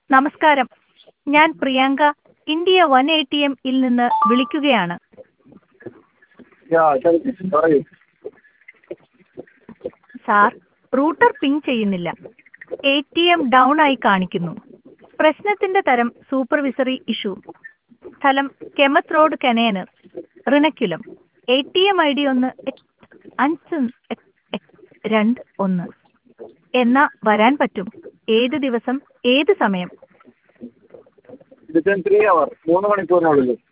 നമസ്കാരം ഞാൻ Priyanka India one A T എമ്മിൽ നിന്ന് വിളിക്കുകയാണ് യാ ശരി പറയൂ സാർ റൂട്ടർ പിങ് ചെയ്യുന്നില്ല എ ടി എം ഡൗൺ ആയി കാണിക്കുന്നു പ്രശ്നത്തിന്റെ തരം സൂപ്പർവിസറി ഇഷ്യൂ സ്ഥലം കെമത്ത് റോഡ് കനേനർ Ernakulam A T M I D ഒന്ന് എട്ട് അഞ്ച് എട്ട് എട്ട് രണ്ട് ഒന്ന് എന്നാ വരാൻ പറ്റും ഏത് ദിവസം ഏത് സമയം വിത്തിൻ ത്രീ അവർ മൂന്ന് മണിക്കൂറിനുള്ളിൽ